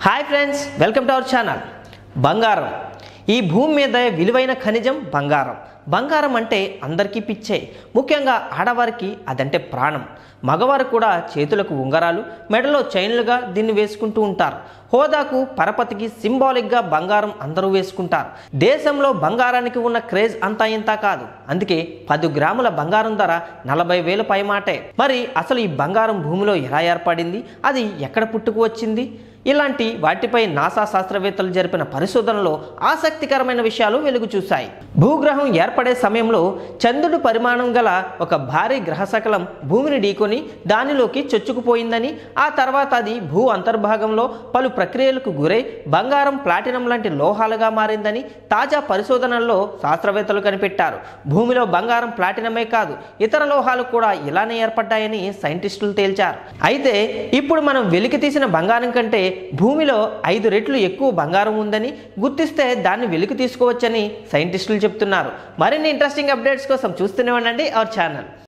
hi friends welcome to our channel బంగారం ఈ భూమి మీద విలువైన ఖనిజం బంగారం బంగారం అంటే అందరికీ పిచ్చే ముఖ్యంగా ఆడవారికి అదంటే ప్రాణం మగవారు కూడా చేతులకు ఉంగరాలు మెడలో చైన్లుగా దీన్ని వేసుకుంటూ ఉంటారు హోదాకు పరపతికి సింబాలిక్గా బంగారం అందరూ వేసుకుంటారు దేశంలో బంగారానికి ఉన్న క్రేజ్ అంతా ఇంతా కాదు అందుకే పది గ్రాముల బంగారం ధర నలభై వేల పైమాటే మరి అసలు ఈ బంగారం భూమిలో ఎలా ఏర్పడింది అది ఎక్కడ పుట్టుకు వచ్చింది ఇలాంటి వాటిపై నాసా శాస్త్రవేత్తలు జరిపిన పరిశోధనలో ఆసక్తికరమైన విషయాలు వెలుగు చూశాయి భూగ్రహం ఏర్పడే సమయంలో చంద్రుడి పరిమాణం గల ఒక భారీ గ్రహశకలం భూమిని ఢీకొని దానిలోకి చొచ్చుకుపోయిందని ఆ తర్వాత అది భూ అంతర్భాగంలో పలు ప్రక్రియలకు గురై బంగారం ప్లాటినం లాంటి లోహాలుగా మారిందని తాజా పరిశోధనల్లో శాస్త్రవేత్తలు కనిపెట్టారు భూమిలో బంగారం ప్లాటినమే కాదు ఇతర లోహాలు కూడా ఇలానే ఏర్పడ్డాయని సైంటిస్టులు తేల్చారు అయితే ఇప్పుడు మనం వెలికి తీసిన బంగారం కంటే భూమిలో ఐదు రెట్లు ఎక్కువ బంగారం ఉందని గుర్తిస్తే దాన్ని వెలికి తీసుకోవచ్చని సైంటిస్టులు చెప్తున్నారు మరిన్ని ఇంట్రెస్టింగ్ అప్డేట్స్ కోసం చూస్తూనే ఉండండి అవర్ ఛానల్